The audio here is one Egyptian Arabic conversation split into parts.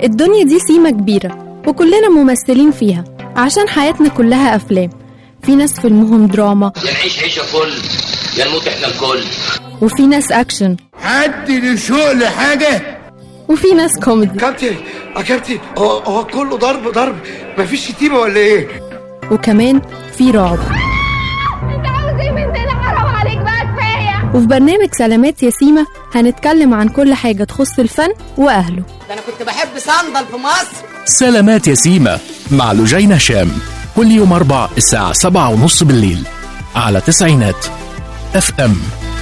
الدنيا دي سيمة كبيرة وكلنا ممثلين فيها عشان حياتنا كلها أفلام في ناس فيلمهم دراما يا نعيش عيشة فل يا نموت احنا الكل وفي ناس أكشن حد لشوق لحاجة وفي ناس كوميدي كابتن يا كابتن هو هو كله ضرب ضرب مفيش شتيمه ولا ايه؟ وكمان في رعب انت عاوز ايه من ده حرام عليك بقى كفايه وفي برنامج سلامات ياسيمة هنتكلم عن كل حاجة تخص الفن وأهله ده انا كنت بحب صندل في مصر سلامات ياسيمة مع لجين هشام كل يوم أربع الساعة سبعة ونص بالليل على تسعينات اف ام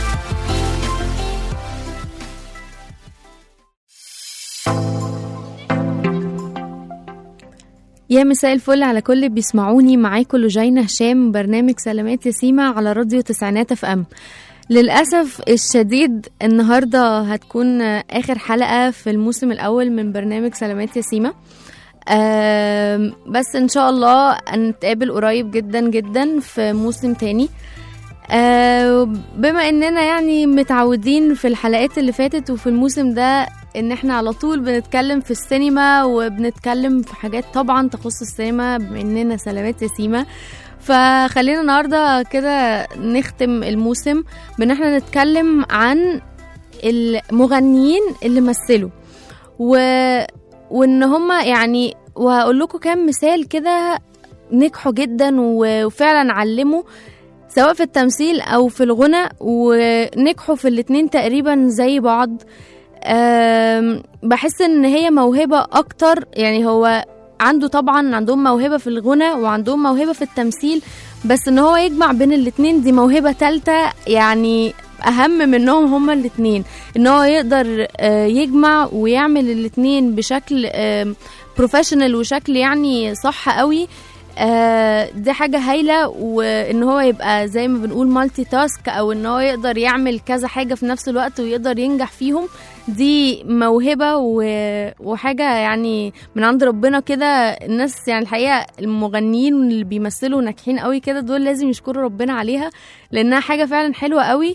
يا مساء الفل على كل اللي بيسمعوني معاكم لجينة هشام برنامج سلامات ياسيمة على راديو تسعينات اف ام للأسف الشديد النهاردة هتكون آخر حلقة في الموسم الأول من برنامج سلامات ياسيمة آم، بس إن شاء الله هنتقابل قريب جدا جدا في موسم تاني آه، بما اننا يعني متعودين في الحلقات اللي فاتت وفي الموسم ده ان احنا على طول بنتكلم في السينما وبنتكلم في حاجات طبعا تخص السينما بما اننا سلامات ياسيمة فخلينا النهارده كده نختم الموسم بان احنا نتكلم عن المغنيين اللي مثلوا و... وان هما يعني وهقول لكم كام مثال كده نجحوا جدا و- وفعلا علموا سواء في التمثيل او في الغنى ونجحوا في الاتنين تقريبا زي بعض أم، بحس ان هي موهبة اكتر يعني هو عنده طبعا عندهم موهبة في الغنى وعندهم موهبة في التمثيل بس ان هو يجمع بين الاتنين دي موهبة تالتة يعني اهم منهم هما الاتنين ان هو يقدر آه، يجمع ويعمل الاتنين بشكل بروفيشنال وشكل يعني صح قوي آه، دي حاجة هايلة وان هو يبقى زي ما بنقول مالتي تاسك او ان هو يقدر يعمل كذا حاجة في نفس الوقت ويقدر ينجح فيهم دي موهبة و- وحاجة يعني من عند ربنا كده الناس يعني الحقيقة المغنيين اللي بيمثلوا ناجحين قوي كده دول لازم يشكروا ربنا عليها لانها حاجة فعلا حلوة قوي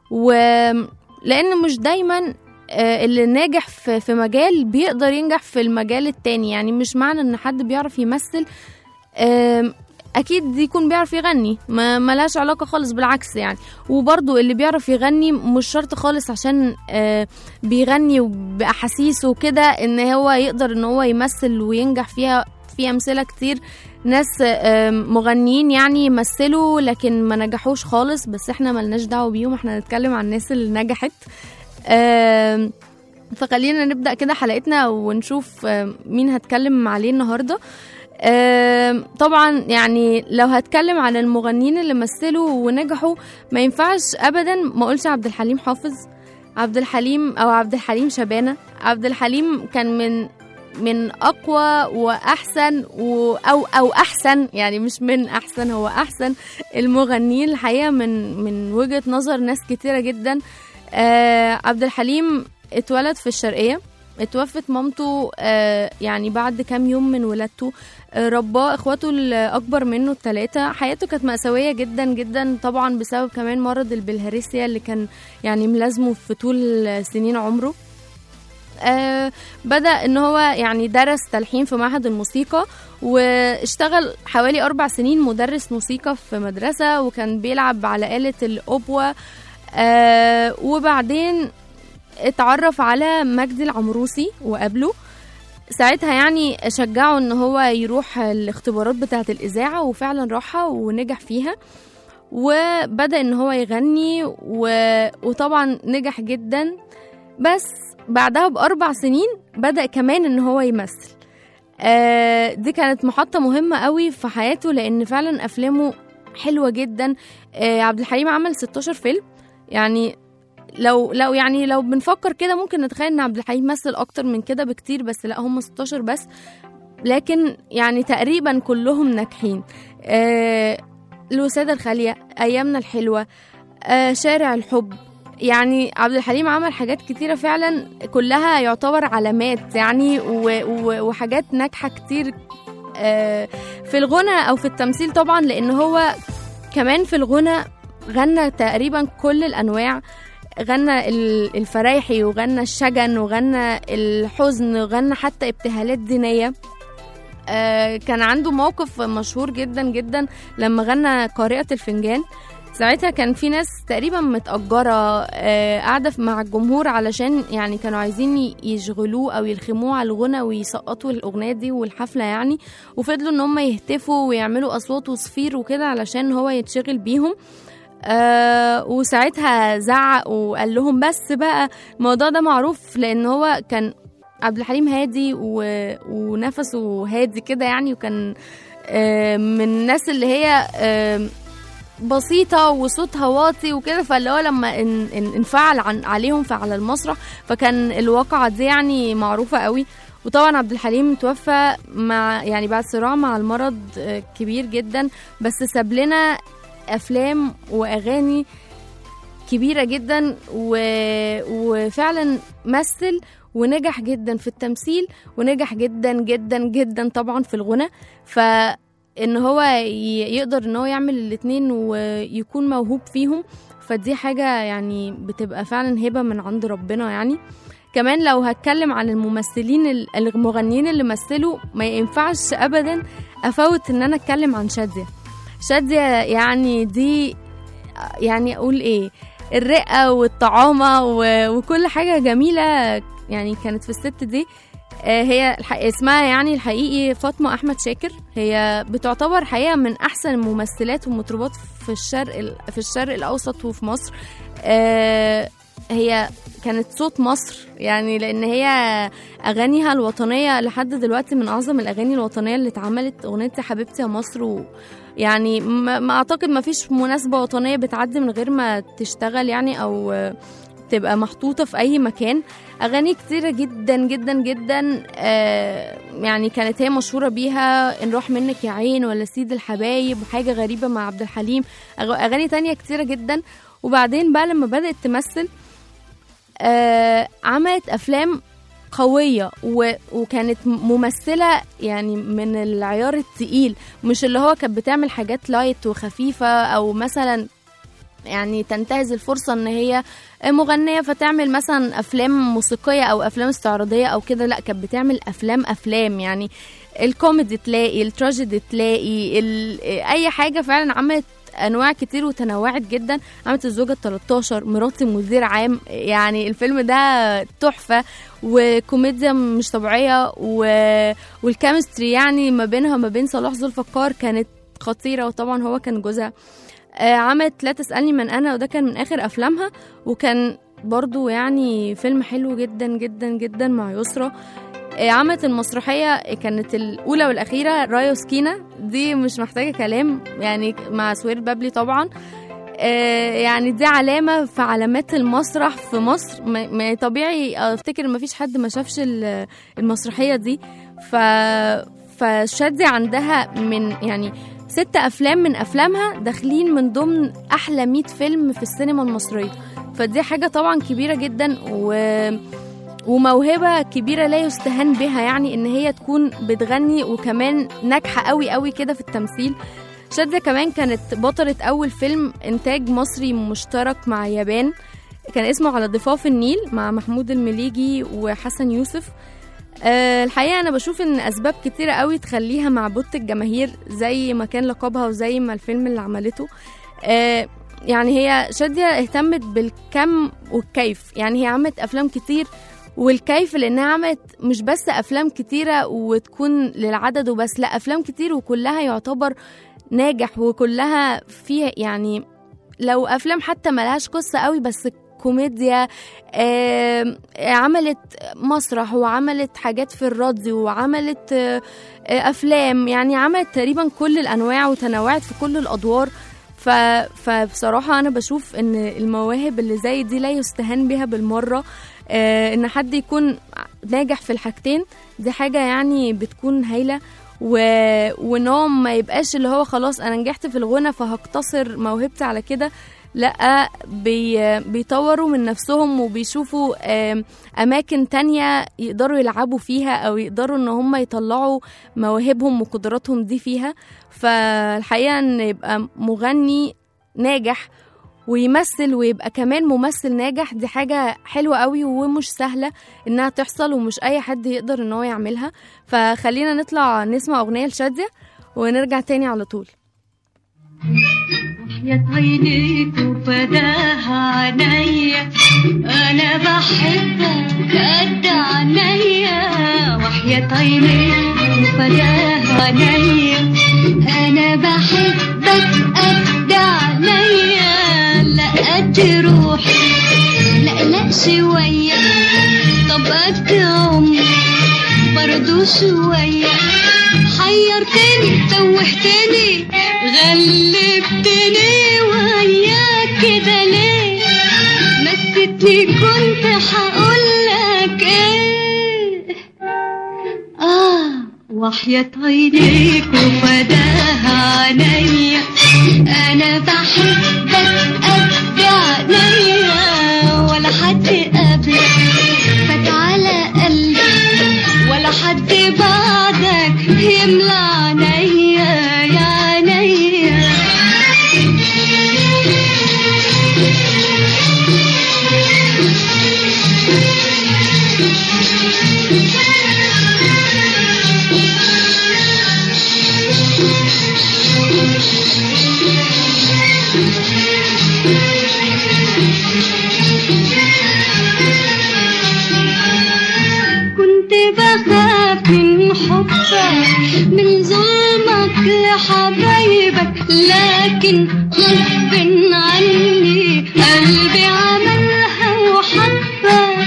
ولان مش دايما آه، اللي ناجح في في مجال بيقدر ينجح في المجال التاني يعني مش معنى ان حد بيعرف يمثل آم، اكيد يكون بيعرف يغني ما ملهاش علاقه خالص بالعكس يعني وبرضو اللي بيعرف يغني مش شرط خالص عشان آه، بيغني باحاسيسه وكده ان هو يقدر ان هو يمثل وينجح فيها في امثله كتير ناس آم، مغنيين يعني يمثلوا لكن ما نجحوش خالص بس احنا ملناش دعوه بيهم احنا هنتكلم عن الناس اللي نجحت آم، فخلينا نبدا كده حلقتنا ونشوف آم، مين هتكلم عليه النهارده آم، طبعا يعني لو هتكلم عن المغنيين اللي مثلوا ونجحوا ما ينفعش ابدا ما اقولش عبد الحليم حافظ عبد الحليم او عبد الحليم شبانه عبد الحليم كان من من اقوى واحسن و او او احسن يعني مش من احسن هو احسن المغنيين الحقيقه من من وجهه نظر ناس كتيره جدا آه عبد الحليم اتولد في الشرقيه اتوفت مامته آه يعني بعد كام يوم من ولادته آه رباه اخواته الاكبر منه الثلاثه حياته كانت مأساويه جدا جدا طبعا بسبب كمان مرض البلهارسيا اللي كان يعني ملازمه في طول سنين عمره آه بدأ ان هو يعني درس تلحين في معهد الموسيقى واشتغل حوالي أربع سنين مدرس موسيقى في مدرسة وكان بيلعب على آلة الأوبوا آه وبعدين اتعرف على مجدي العمروسي وقابله ساعتها يعني شجعه ان هو يروح الاختبارات بتاعة الإذاعة وفعلا راحها ونجح فيها وبدأ ان هو يغني و... وطبعا نجح جدا بس بعدها بأربع سنين بدأ كمان ان هو يمثل آه دي كانت محطة مهمة قوي في حياته لأن فعلا أفلامه حلوة جدا آه عبد الحليم عمل 16 فيلم يعني لو لو يعني لو بنفكر كده ممكن نتخيل ان عبد الحليم مثل اكتر من كده بكتير بس لا هم 16 بس لكن يعني تقريبا كلهم ناجحين آه الوسادة الخالية ايامنا الحلوة آه شارع الحب يعني عبد الحليم عمل حاجات كتيرة فعلا كلها يعتبر علامات يعني و و وحاجات ناجحة كتير آه في الغنى أو في التمثيل طبعا لأن هو كمان في الغنى غنى تقريبا كل الأنواع غنى ال- الفرايحي وغنى الشجن وغنى الحزن وغنى حتى ابتهالات دينية آه، كان عنده موقف مشهور جدا جدا لما غنى قارئة الفنجان ساعتها كان في ناس تقريبا متأجرة آه، قاعدة في- مع الجمهور علشان يعني كانوا عايزين ي- يشغلوه أو يلخموه على الغنى ويسقطوا الأغنية دي والحفلة يعني وفضلوا إن هم يهتفوا ويعملوا أصوات وصفير وكده علشان هو يتشغل بيهم آه وساعتها زعق وقال لهم بس بقى الموضوع ده معروف لأن هو كان عبد الحليم هادي و... ونفسه هادي كده يعني وكان آه من الناس اللي هي آه بسيطة وصوتها واطي وكده فاللي هو لما ان ان انفعل عن عليهم فعلى المسرح فكان الواقعة دي يعني معروفة قوي وطبعا عبد الحليم توفى مع يعني بعد صراع مع المرض آه، كبير جدا بس ساب لنا افلام واغاني كبيرة جدا و... وفعلا مثل ونجح جدا في التمثيل ونجح جدا جدا جدا طبعا في الغنى فان هو ي- يقدر ان هو يعمل الاتنين ويكون موهوب فيهم فدي حاجة يعني بتبقى فعلا هبة من عند ربنا يعني كمان لو هتكلم عن الممثلين ال- المغنيين اللي مثلوا ما ينفعش ابدا افوت ان انا اتكلم عن شادية شادية يعني دي يعني اقول ايه الرقة والطعامة و- وكل حاجة جميلة يعني كانت في الست دي آه، هي الح- اسمها يعني الحقيقي فاطمة أحمد شاكر هي بتعتبر حقيقة من أحسن الممثلات والمطربات في الشرق ال- في الشرق الأوسط وفي مصر آه، هي كانت صوت مصر يعني لأن هي أغانيها الوطنية لحد دلوقتي من أعظم الأغاني الوطنية اللي اتعملت أغنية يا حبيبتي يا مصر و يعني ما ما أعتقد ما فيش مناسبة وطنية بتعدي من غير ما تشتغل يعني أو آه، تبقى محطوطة في أي مكان أغاني كتيرة جدا جدا جدا آه يعني كانت هي مشهورة بيها إن روح منك يا عين ولا سيد الحبايب وحاجة غريبة مع عبد الحليم أغ- أغاني تانية كتيرة جدا وبعدين بقى لما بدأت تمثل آه عملت أفلام قوية و... وكانت م- ممثلة يعني من العيار التقيل مش اللي هو كانت بتعمل حاجات لايت وخفيفة أو مثلا يعني تنتهز الفرصة ان هي مغنية فتعمل مثلا افلام موسيقية او افلام استعراضية او كده لا كانت بتعمل افلام افلام يعني الكوميدي تلاقي التراجيدي تلاقي ال... اي حاجة فعلا عملت انواع كتير وتنوعت جدا عملت الزوجة ال 13 مراتي مدير عام يعني الفيلم ده تحفة وكوميديا مش طبيعية و... والكيمستري يعني ما بينها وما بين صلاح ذو الفقار كانت خطيرة وطبعا هو كان جوزها آه، عملت لا تسألني من أنا وده كان من آخر أفلامها وكان برضو يعني فيلم حلو جدا جدا جدا مع يسرا آه، عملت المسرحية كانت الأولى والأخيرة رايا وسكينة دي مش محتاجة كلام يعني مع سوير بابلي طبعا آه، يعني دي علامة في علامات المسرح في مصر ما ما طبيعي افتكر ما فيش حد ما شافش ال- المسرحية دي ف فشادي عندها من يعني ست افلام من افلامها داخلين من ضمن احلى 100 فيلم في السينما المصريه فدي حاجه طبعا كبيره جدا و وموهبه كبيره لا يستهان بها يعني ان هي تكون بتغني وكمان ناجحه قوي قوي كده في التمثيل شادية كمان كانت بطلة أول فيلم إنتاج مصري مشترك مع يابان كان اسمه على ضفاف النيل مع محمود المليجي وحسن يوسف أه الحقيقة أنا بشوف إن أسباب كتيرة قوي تخليها مع بوت الجماهير زي ما كان لقبها وزي ما الفيلم اللي عملته أه يعني هي شادية اهتمت بالكم والكيف يعني هي عملت أفلام كتير والكيف لأنها عملت مش بس أفلام كتيرة وتكون للعدد وبس لا أفلام كتير وكلها يعتبر ناجح وكلها فيها يعني لو أفلام حتى ملهاش قصة قوي بس كوميديا آه عملت مسرح وعملت حاجات في الراديو وعملت آه آه افلام يعني عملت تقريبا كل الانواع وتنوعت في كل الادوار ف... فبصراحة أنا بشوف إن المواهب اللي زي دي لا يستهان بها بالمرة آه إن حد يكون ناجح في الحاجتين دي حاجة يعني بتكون هايلة و... وإن هو ما يبقاش اللي هو خلاص أنا نجحت في الغنى فهقتصر موهبتي على كده لا بي بيطوروا من نفسهم وبيشوفوا اماكن تانية يقدروا يلعبوا فيها او يقدروا ان هم يطلعوا مواهبهم وقدراتهم دي فيها فالحقيقه ان يبقى مغني ناجح ويمثل ويبقى كمان ممثل ناجح دي حاجة حلوة قوي ومش سهلة انها تحصل ومش اي حد يقدر ان هو يعملها فخلينا نطلع نسمع اغنية لشادية ونرجع تاني على طول يا عينيك وفداها عينيا انا بحبك قد عينيا وحياة عينيك وفداها عينيا انا بحبك قد عينيا لا قد روحي لا لا شوية طب قد عمري برضو شوية حيرتني توهتني غلبتني وياك كده ليه نسيتني كنت هقولك ايه اه وحياة عينيك وفداها عينيا انا بحبك قد عينيا ولا حد قبلك فات على قلبي ولا حد بعدك يملى عينيا يا عينيا كنت بخاف من حبك من ظلمك لحبايبك لكن غصب عني قلبي عملها وحبك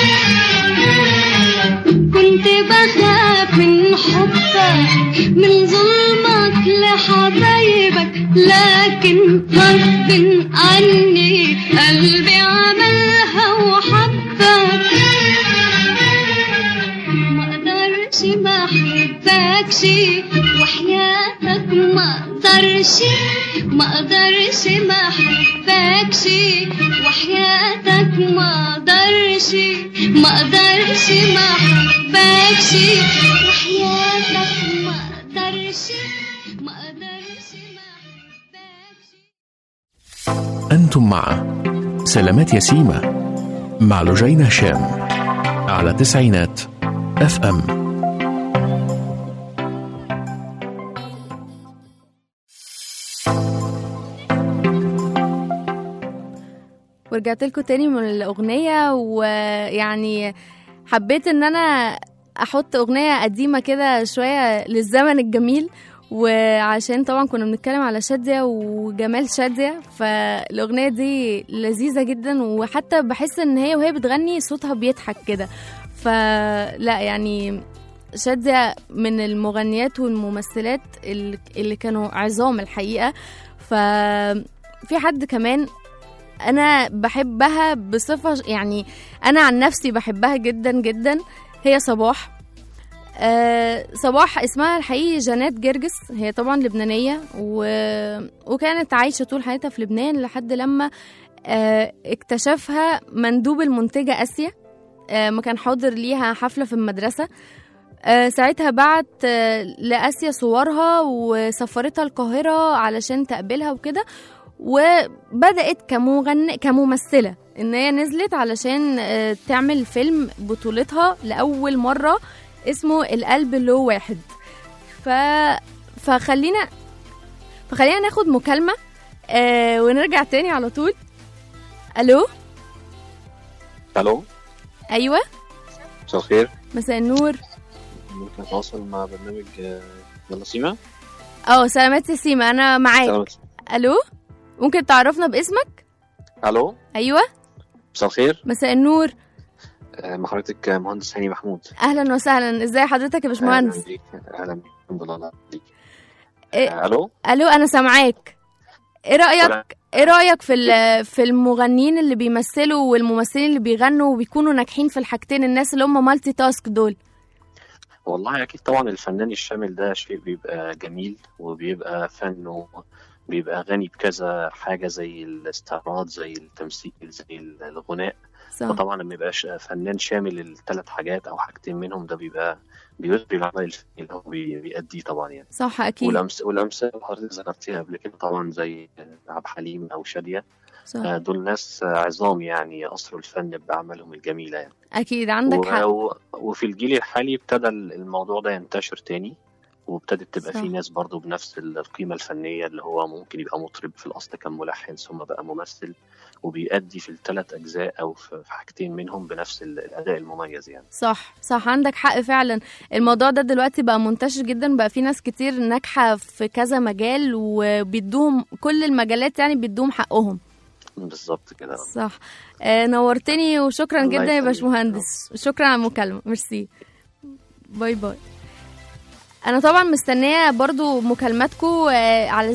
كنت بخاف من حبك من ظلمك لحبايبك لكن غصب عني قلبي عملها وحبك ما اقدرش ما احبكش وحياتك ما اقدرش ما اقدرش ما احبكش وحياتك ما اقدرش ما اقدرش ما احبكش وحياتك ما اقدرش ما اقدرش ما احبكش أنتم مع سلامات يسيمة مع لجين هشام على تسعينات اف ام ورجعت لكم تاني من الأغنية ويعني حبيت إن أنا أحط أغنية قديمة كده شوية للزمن الجميل وعشان طبعا كنا بنتكلم على شادية وجمال شادية فالأغنية دي لذيذة جدا وحتى بحس إن هي وهي بتغني صوتها بيضحك كده فلا يعني شادية من المغنيات والممثلات اللي اللي كانوا عظام الحقيقة ففي حد كمان انا بحبها بصفه يعني انا عن نفسي بحبها جدا جدا هي صباح آه صباح اسمها الحقيقي جانات جرجس هي طبعا لبنانيه و... وكانت عايشه طول حياتها في لبنان لحد لما آه اكتشفها مندوب المنتجه اسيا آه ما كان حاضر ليها حفله في المدرسه آه ساعتها بعت آه لآسيا صورها وسفرتها القاهرة علشان تقابلها وكده وبدأت كمغن... كممثلة إن هي نزلت علشان آه، تعمل فيلم بطولتها لأول مرة اسمه القلب له واحد ف... فخلينا فخلينا ناخد مكالمة آه ونرجع تاني على طول ألو الو أيوة مساء الخير مساء النور ممكن اتواصل مع برنامج آه، يلا سيما اه سلامات يا سيما أنا معاك سلامات. ألو ممكن تعرفنا باسمك الو أيوة مساء الخير مساء النور آه، مع حضرتك آه، مهندس هاني محمود اهلا وسهلا ازاي حضرتك يا باشمهندس اهلا بيك اهلا بيك الحمد لله الله يخليك. إيه آه، الو الو انا سامعاك ايه رايك ولا- ايه رايك في ال- في المغنيين اللي بيمثلوا والممثلين اللي بيغنوا وبيكونوا ناجحين في الحاجتين الناس اللي هم مالتي تاسك دول والله اكيد طبعا الفنان الشامل ده شيء بيبقى جميل وبيبقى فنه بيبقى غني بكذا حاجه زي الاستعراض زي التمثيل زي الغناء صح فطبعا لما يبقاش فنان شامل الثلاث حاجات او حاجتين منهم ده بيبقى بيثري العمل الفني اللي هو بي- بيأديه طبعا يعني صح اكيد والأمس والأمثال اللي حضرتك ذكرتيها قبل كده طبعا زي عبد الحليم أو شادية صح. آه، دول ناس آه، عظام يعني أثروا الفن بأعمالهم الجميلة يعني اكيد عندك و- حق و- وفي الجيل الحالي ابتدى الموضوع ده ينتشر تاني وابتدت تبقى صح. في ناس برضو بنفس القيمة الفنية اللي هو ممكن يبقى مطرب في الأصل كان ملحن ثم بقى ممثل وبيأدي في الثلاث أجزاء أو في في حاجتين منهم بنفس ال- الأداء المميز يعني صح صح عندك حق فعلا الموضوع ده دلوقتي بقى منتشر جدا بقى في ناس كتير ناجحة في كذا مجال وبيدوهم كل المجالات يعني بيدوهم حقهم بالظبط كده صح آه نورتني وشكرا الله جدا يا يخليك. باشمهندس شكرا على المكالمة ميرسي باي باي انا طبعا مستنيه برضو مكالماتكم آه، على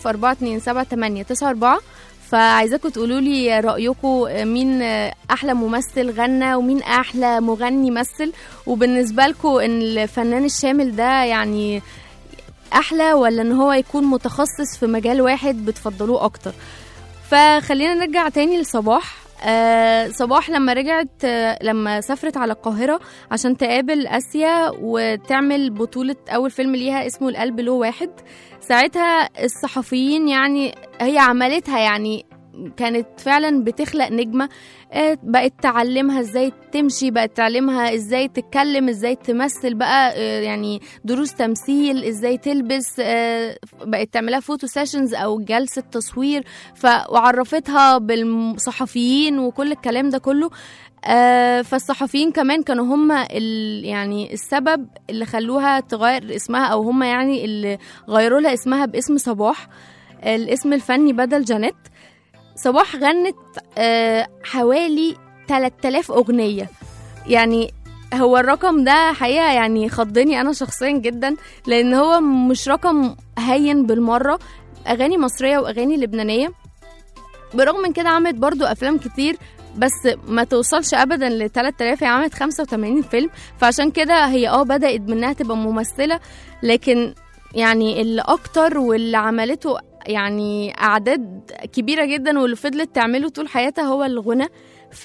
010427894 فعايزاكم تقولوا لي رايكم آه، مين آه، احلى ممثل غنى ومين احلى مغني مثل وبالنسبه لكم ان الفنان الشامل ده يعني احلى ولا ان هو يكون متخصص في مجال واحد بتفضلوه اكتر فخلينا نرجع تاني لصباح آه صباح لما رجعت آه لما سافرت على القاهرة عشان تقابل آسيا وتعمل بطولة أول فيلم ليها اسمه القلب له واحد ساعتها الصحفيين يعني هي عملتها يعني كانت فعلا بتخلق نجمة آه، بقت تعلمها ازاي تمشي بقت تعلمها ازاي تتكلم ازاي تمثل بقى آه، يعني دروس تمثيل ازاي تلبس آه، بقت تعملها فوتو سيشنز او جلسة تصوير ف وعرفتها بالصحفيين وكل الكلام ده كله آه، فالصحفيين كمان كانوا هم ال يعني السبب اللي خلوها تغير اسمها او هم يعني اللي غيروا لها اسمها باسم صباح الاسم الفني بدل جانيت صباح غنت آه، حوالي 3000 أغنية يعني هو الرقم ده حقيقة يعني خضني أنا شخصيا جدا لأن هو مش رقم هين بالمرة أغاني مصرية وأغاني لبنانية برغم من كده عملت برضو أفلام كتير بس ما توصلش ابدا ل 3000 هي عملت 85 فيلم فعشان كده هي اه بدات منها تبقى ممثله لكن يعني اللي اكتر واللي عملته يعني اعداد كبيره جدا واللي فضلت تعمله طول حياتها هو الغنى ف...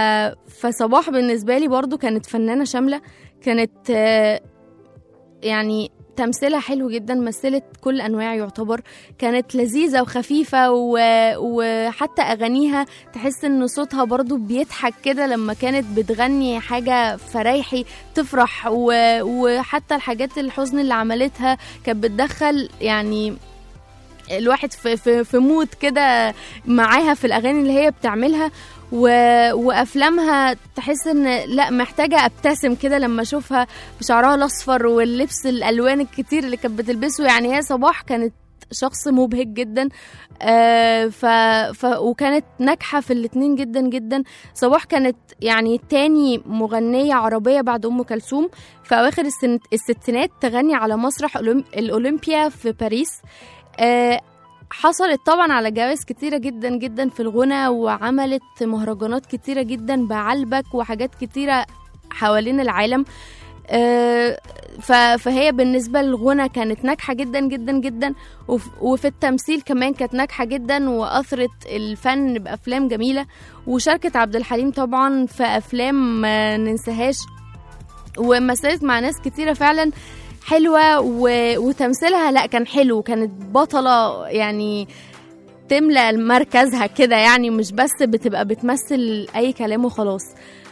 فصباح بالنسبه لي برضو كانت فنانه شامله كانت آه، يعني تمثيلها حلو جدا مثلت كل انواع يعتبر كانت لذيذه وخفيفه و... وحتى اغانيها تحس ان صوتها برضو بيضحك كده لما كانت بتغني حاجه فرايحي تفرح و... وحتى الحاجات الحزن اللي عملتها كانت بتدخل يعني الواحد في في في مود كده معاها في الاغاني اللي هي بتعملها و... وافلامها تحس ان لا محتاجه ابتسم كده لما اشوفها بشعرها الاصفر واللبس الالوان الكتير اللي كانت بتلبسه يعني هي صباح كانت شخص مبهج جدا آه ف... ف... وكانت ناجحه في الاتنين جدا جدا صباح كانت يعني تاني مغنيه عربيه بعد ام كلثوم في اواخر السن... الستينات تغني على مسرح أولم... الاولمبيا في باريس آه حصلت طبعا على جوائز كتيرة جدا جدا في الغنى وعملت مهرجانات كتيرة جدا بعلبك وحاجات كتيرة حوالين العالم آه، ف- فهي بالنسبة للغنى كانت ناجحة جدا جدا جدا وف- وفي التمثيل كمان كانت ناجحة جدا وأثرت الفن بأفلام جميلة وشاركت عبد الحليم طبعا في أفلام ما ننساهاش ومثلت مع ناس كتيرة فعلا حلوة و... وتمثيلها لا كان حلو كانت بطلة يعني تملى مركزها كده يعني مش بس بتبقى بتمثل أي كلام وخلاص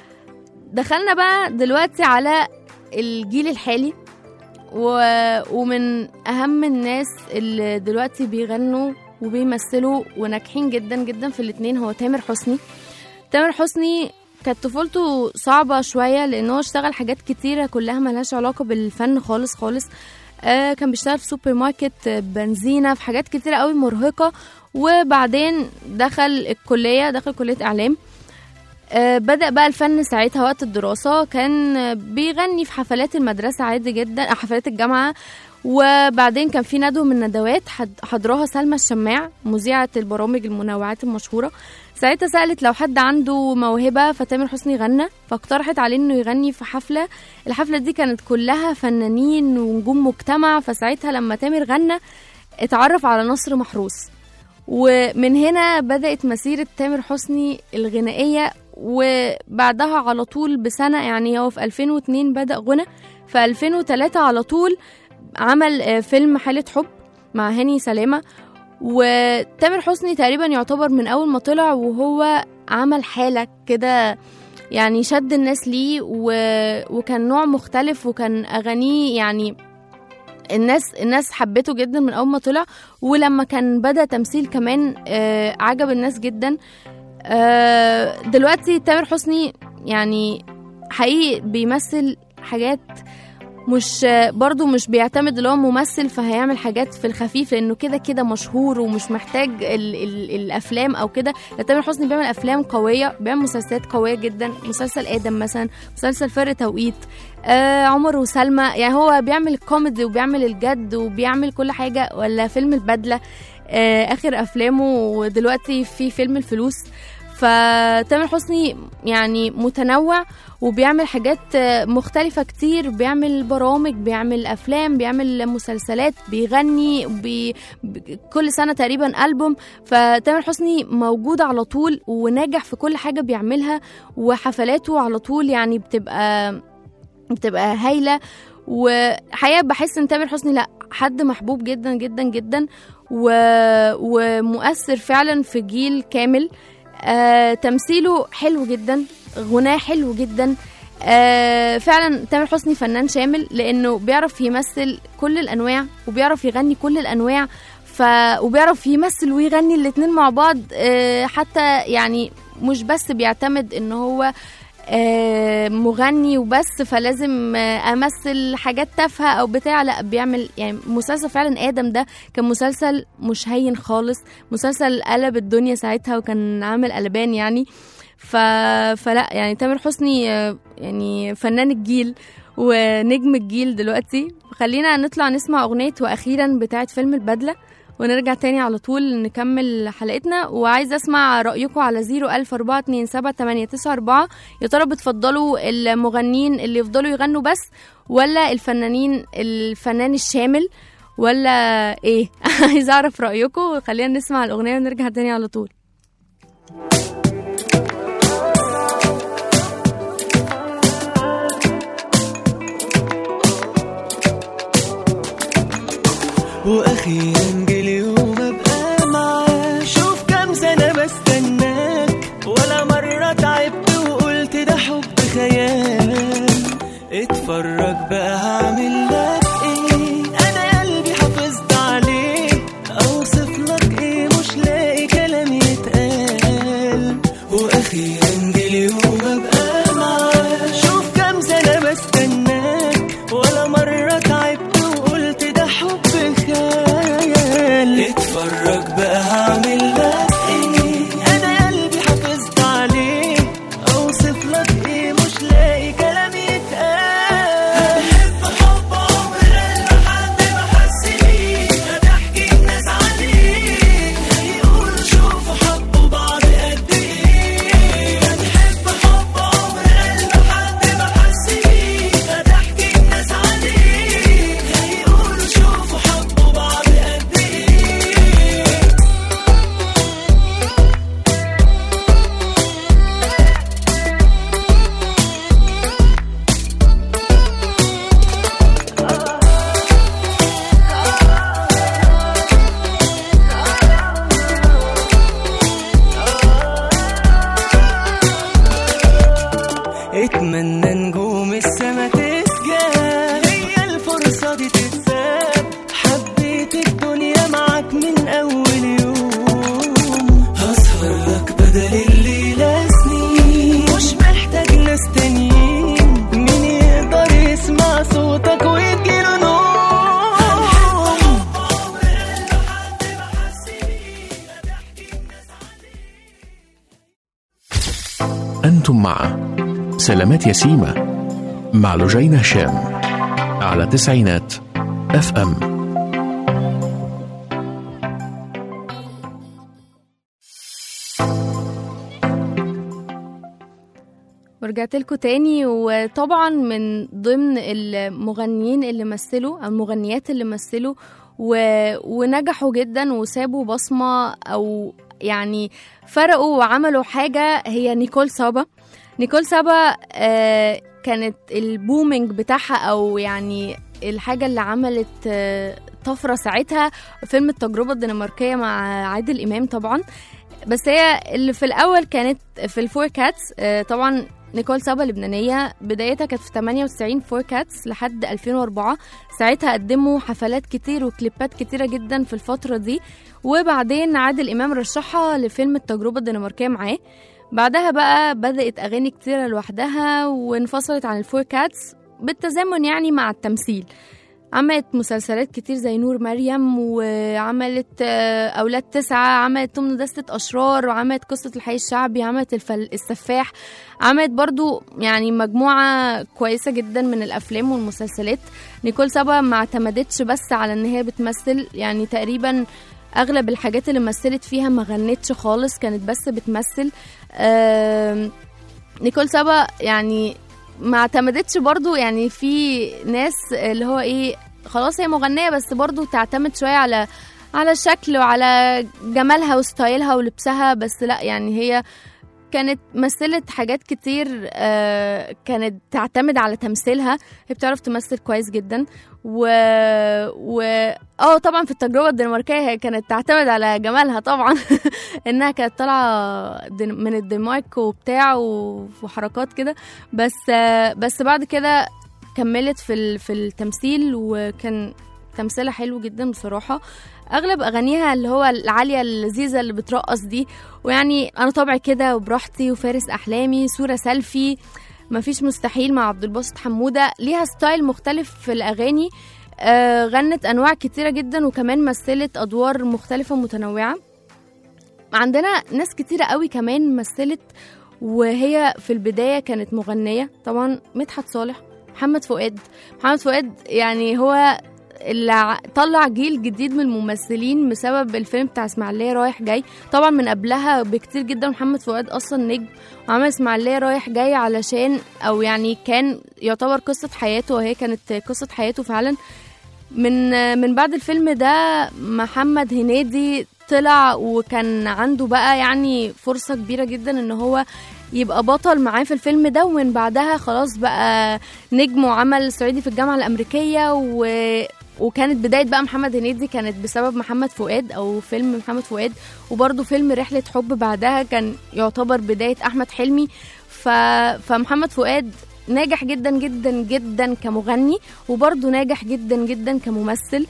دخلنا بقى دلوقتي على الجيل الحالي و... ومن أهم الناس اللي دلوقتي بيغنوا وبيمثلوا وناجحين جدا جدا في الاتنين هو تامر حسني تامر حسني كانت طفولته صعبة شوية لأن هو اشتغل حاجات كتيرة كلها ملهاش علاقة بالفن خالص خالص آه كان بيشتغل في سوبر ماركت آه، بنزينة في حاجات كتيرة قوي مرهقة وبعدين دخل الكلية دخل كلية إعلام آه، بدأ بقى الفن ساعتها وقت الدراسة كان آه، بيغني في حفلات المدرسة عادي جدا آه، حفلات الجامعة وبعدين كان في ندوة من الندوات حد- حضراها سلمى الشماع مذيعة البرامج المنوعات المشهورة ساعتها سألت لو حد عنده موهبة فتامر حسني غنى فاقترحت عليه انه يغني في حفلة الحفلة دي كانت كلها فنانين ونجوم مجتمع فساعتها لما تامر غنى اتعرف على نصر محروس ومن هنا بدأت مسيرة تامر حسني الغنائية وبعدها على طول بسنة يعني هو في 2002 بدأ غنى في 2003 على طول عمل آه، فيلم حالة حب مع هاني سلامة وتامر حسني تقريبا يعتبر من اول ما طلع وهو عمل حالة كده يعني شد الناس ليه و... وكان نوع مختلف وكان اغانيه يعني الناس الناس حبته جدا من اول ما طلع ولما كان بدا تمثيل كمان آه عجب الناس جدا آه دلوقتي تامر حسني يعني حقيقي بيمثل حاجات مش برضو مش بيعتمد اللي هو ممثل فهيعمل حاجات في الخفيف لانه كده كده مشهور ومش محتاج ال ال الافلام او كده لا، تامر حسني بيعمل افلام قويه بيعمل مسلسلات قويه جدا مسلسل ادم مثلا مسلسل فرق توقيت آه عمر وسلمى يعني هو بيعمل الكوميدي وبيعمل الجد وبيعمل كل حاجه ولا فيلم البدله آه اخر افلامه ودلوقتي في فيلم الفلوس فتامر حسني يعني متنوع وبيعمل حاجات آه، مختلفة كتير بيعمل برامج بيعمل أفلام بيعمل مسلسلات بيغني بي ب- كل سنة تقريبا ألبوم فتامر حسني موجود على طول وناجح في كل حاجة بيعملها وحفلاته على طول يعني بتبقى بتبقى هايلة وحقيقة بحس ان تامر حسني لا حد محبوب جدا جدا جدا و... ومؤثر فعلا في جيل كامل آه، تمثيله حلو جدا غناه حلو جدا آه، فعلا تامر حسني فنان شامل لانه بيعرف يمثل كل الانواع وبيعرف يغني كل الانواع ف وبيعرف يمثل ويغني الاتنين مع بعض آه، حتى يعني مش بس بيعتمد ان هو آه، مغني وبس فلازم آه، امثل حاجات تافهه او بتاع لا بيعمل يعني مسلسل فعلا ادم ده كان مسلسل مش هين خالص مسلسل قلب الدنيا ساعتها وكان عامل قلبان يعني ف... فلا يعني تامر حسني آه، يعني فنان الجيل ونجم الجيل دلوقتي خلينا نطلع نسمع اغنيه واخيرا بتاعت فيلم البدله ونرجع تاني على طول نكمل حلقتنا وعايزه اسمع رايكم على 004278994 يا ترى بتفضلوا المغنيين اللي يفضلوا يغنوا بس ولا الفنانين الفنان الشامل ولا ايه عايزه اعرف رايكم خلينا نسمع الاغنيه ونرجع تاني على طول واخيرا جه اليوم ابقى معاك شوف كام سنه بستناك ولا مره تعبت وقلت ده حب خيال اتفرج بقى هعمل لك ايه انا قلبي حافظت عليه اوصف لك ايه مش لاقي كلام يتقال واخيرا جه اليوم ابقى معاك شوف كام سنه بستناك ولا مره تعبت وقلت ده حب خيال اتفرج بقى هعمل لك ايه انا قلبي حافظت عليه اوصف لك ايه مش لاقي كلام يتقال بحب حب عمر قلب حد ما حس بيه هتحكي الناس عليه هيقولوا شوفوا حبوا بعض قد ايه بحب حب عمر قلب حد ما حس بيه هتحكي الناس عليه هيقولوا شوفوا حبوا بعض قد ايه اتمنى نجوم السما تسجل هي الفرصة دي تتساب حبيت الدنيا معاك من أول يوم هسهر لك بدل الليلة سنين مش محتاج ناس تانيين مين يقدر يسمع صوتك ويجيله نوم أنتم مع سلامات يسيمة مع لجين هشام على تسعينات اف ام ورجعت لكم تاني وطبعا من ضمن المغنيين اللي مثلوا او المغنيات اللي مثلوا و... ونجحوا جدا وسابوا بصمة او يعني فرقوا وعملوا حاجة هي نيكول سابا نيكول سابا آه كانت البومينج بتاعها او يعني الحاجة اللي عملت آه طفره ساعتها فيلم التجربه الدنماركيه مع عادل امام طبعا بس هي اللي في الاول كانت في الفور كاتس آه، طبعا نيكول سابا لبنانية بدايتها كانت في 98 فور كاتس لحد 2004 ساعتها قدموا حفلات كتير وكليبات كتيرة جدا في الفترة دي وبعدين عادل إمام رشحها لفيلم التجربة الدنماركية معاه بعدها بقى بدأت أغاني كتيرة لوحدها وانفصلت عن الفور كاتس بالتزامن يعني مع التمثيل عملت مسلسلات كتير زي نور مريم وعملت آه، أولاد تسعة عملت تمن دستة أشرار وعملت قصة الحي الشعبي عملت الفل... السفاح عملت برضو يعني مجموعة كويسة جدا من الأفلام والمسلسلات نيكول سابا ما اعتمدتش بس على إن هي بتمثل يعني تقريبا أغلب الحاجات اللي مثلت فيها ما غنتش خالص كانت بس بتمثل آم، نيكول سابا يعني ما اعتمدتش برضو يعني في ناس اللي هو ايه خلاص هي مغنية بس برضو تعتمد شوية على على الشكل وعلى جمالها وستايلها ولبسها بس لا يعني هي كانت مثلت حاجات كتير آه، كانت تعتمد على تمثيلها هي بتعرف تمثل كويس جدا و, و... اه طبعا في التجربة الدنماركية هي كانت تعتمد على جمالها طبعا انها كانت طالعة دن- من الدنمارك وبتاع و- وحركات كده بس آه، بس بعد كده كملت في ال- في التمثيل وكان تمثيلها حلو جدا بصراحة اغلب اغانيها اللي هو العالية اللذيذة اللي بترقص دي ويعني انا طبعي كده وبراحتي وفارس احلامي صورة سيلفي مفيش مستحيل مع عبد الباسط حمودة ليها ستايل مختلف في الاغاني آه غنت انواع كتيرة جدا وكمان مثلت ادوار مختلفة متنوعة عندنا ناس كتيرة قوي كمان مثلت وهي في البداية كانت مغنية طبعا مدحت صالح محمد فؤاد محمد فؤاد يعني هو اللي ع- طلع جيل جديد من الممثلين بسبب الفيلم بتاع اسماعيلية رايح جاي طبعا من قبلها بكتير جدا محمد فؤاد اصلا نجم وعمل اسماعيلية رايح جاي علشان او يعني كان يعتبر قصة حياته وهي كانت قصة حياته فعلا من من بعد الفيلم ده محمد هنيدي طلع وكان عنده بقى يعني فرصة كبيرة جدا ان هو يبقى بطل معاه في الفيلم ده ومن بعدها خلاص بقى نجم وعمل صعيدي في الجامعة الأمريكية و... وكانت بداية بقى محمد هنيدي كانت بسبب محمد فؤاد أو فيلم محمد فؤاد وبرضه فيلم رحلة حب بعدها كان يعتبر بداية أحمد حلمي ف... فمحمد فؤاد ناجح جدا جدا جدا كمغني وبرضه ناجح جدا جدا كممثل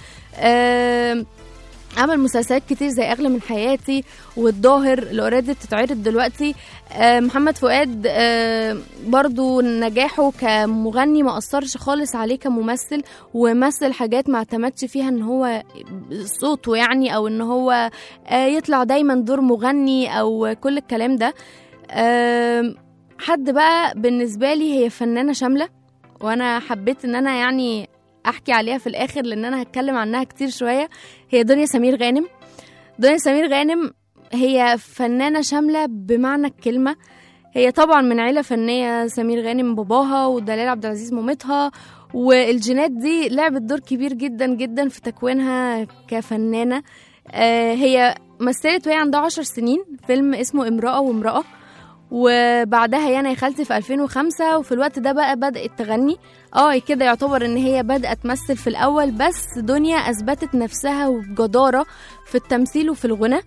آم، عمل مسلسلات كتير زي اغلى من حياتي والظاهر اللي اوريدي بتتعرض دلوقتي آه، محمد فؤاد آه، برضو نجاحه كمغني ما اثرش خالص عليه كممثل ومثل حاجات ما اعتمدش فيها ان هو صوته يعني او ان هو آه، يطلع دايما دور مغني او كل الكلام ده آم، حد بقى بالنسبه لي هي فنانه شامله وانا حبيت ان انا يعني احكي عليها في الاخر لان انا هتكلم عنها كتير شويه هي دنيا سمير غانم دنيا سمير غانم هي فنانه شامله بمعنى الكلمه هي طبعا من عيله فنيه سمير غانم باباها ودلال عبد العزيز مامتها والجينات دي لعبت دور كبير جدا جدا في تكوينها كفنانه آه، هي مثلت وهي عندها عشر سنين فيلم اسمه امرأة وامرأة وبعدها يانا يا خالتي في 2005 وفي الوقت ده بقى بدأت تغني اه كده يعتبر ان هي بدأت تمثل في الأول بس دنيا أثبتت نفسها وبجدارة في التمثيل وفي الغنى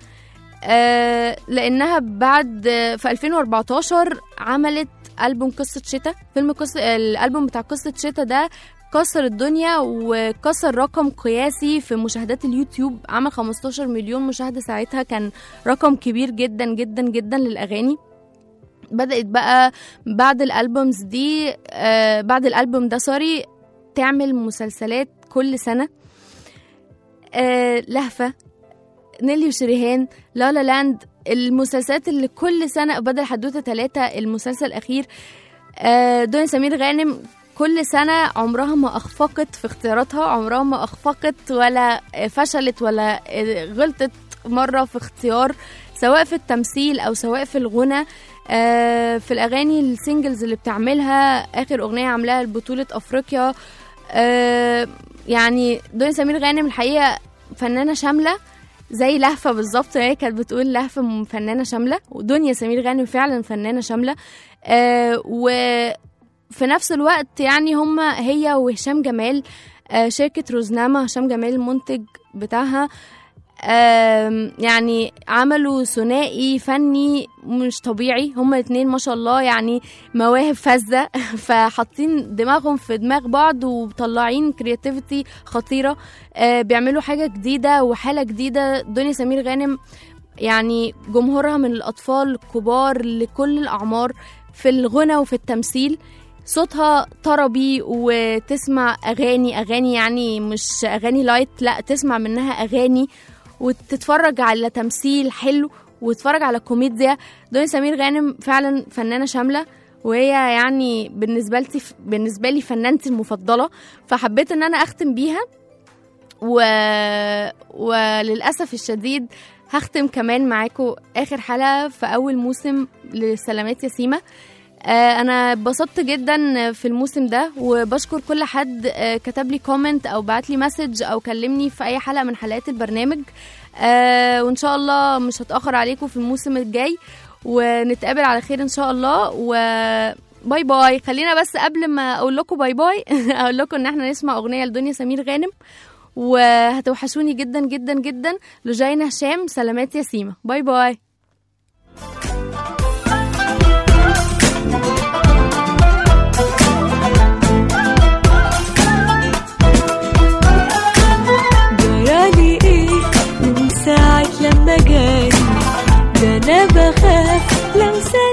آه لأنها بعد في 2014 عملت ألبوم قصة شتا فيلم قصة الألبوم بتاع قصة شتا ده كسر الدنيا وكسر رقم قياسي في مشاهدات اليوتيوب عمل 15 مليون مشاهدة ساعتها كان رقم كبير جدا جدا جدا للأغاني بدأت بقى بعد الألبومز دي آه بعد الألبوم ده سوري تعمل مسلسلات كل سنة آه لهفة نيلي وشريهان لا لا لاند المسلسلات اللي كل سنة بدل حدوتة ثلاثة المسلسل الأخير آه دنيا سمير غانم كل سنة عمرها ما أخفقت في اختياراتها عمرها ما أخفقت ولا فشلت ولا غلطت مرة في اختيار سواء في التمثيل أو سواء في الغنى آه في الأغاني السينجلز اللي بتعملها آخر أغنية عاملاها لبطولة أفريقيا آه يعني دنيا سمير غانم الحقيقة فنانة شاملة زي لهفة بالظبط هي كانت بتقول لهفة فنانة شاملة ودنيا سمير غانم فعلا فنانة شاملة آه و في نفس الوقت يعني هما هي وهشام جمال آه، شركة روزنامة هشام جمال المنتج بتاعها آم، يعني عملوا ثنائي فني مش طبيعي هما الاتنين ما شاء الله يعني مواهب فذة فحاطين دماغهم في دماغ بعض ومطلعين كرياتيفيتي خطيرة آه، بيعملوا حاجة جديدة وحالة جديدة دنيا سمير غانم يعني جمهورها من الأطفال الكبار لكل الأعمار في الغنى وفي التمثيل صوتها طربي وتسمع أغاني أغاني يعني مش أغاني لايت لا تسمع منها أغاني وتتفرج على تمثيل حلو وتتفرج على كوميديا دنيا سمير غانم فعلا فنانة شاملة وهي يعني بالنسبة لي بالنسبة لي فنانتي المفضلة فحبيت ان انا اختم بيها و... وللأسف الشديد هختم كمان معاكم آخر حلقة في أول موسم لسلامات ياسيمة آه، انا اتبسطت جدا في الموسم ده وبشكر كل حد آه، كتب لي كومنت او بعت لي مسج او كلمني في اي حلقه من حلقات البرنامج آه، وان شاء الله مش هتاخر عليكم في الموسم الجاي ونتقابل على خير ان شاء الله و باي باي خلينا بس قبل ما اقول لكم باي باي اقول لكم ان احنا نسمع اغنيه لدنيا سمير غانم وهتوحشوني جدا جدا جدا لجينا هشام سلامات ياسيمه باي باي جرالي ايه من ساعة لما جاني ده انا بخاف لو سأل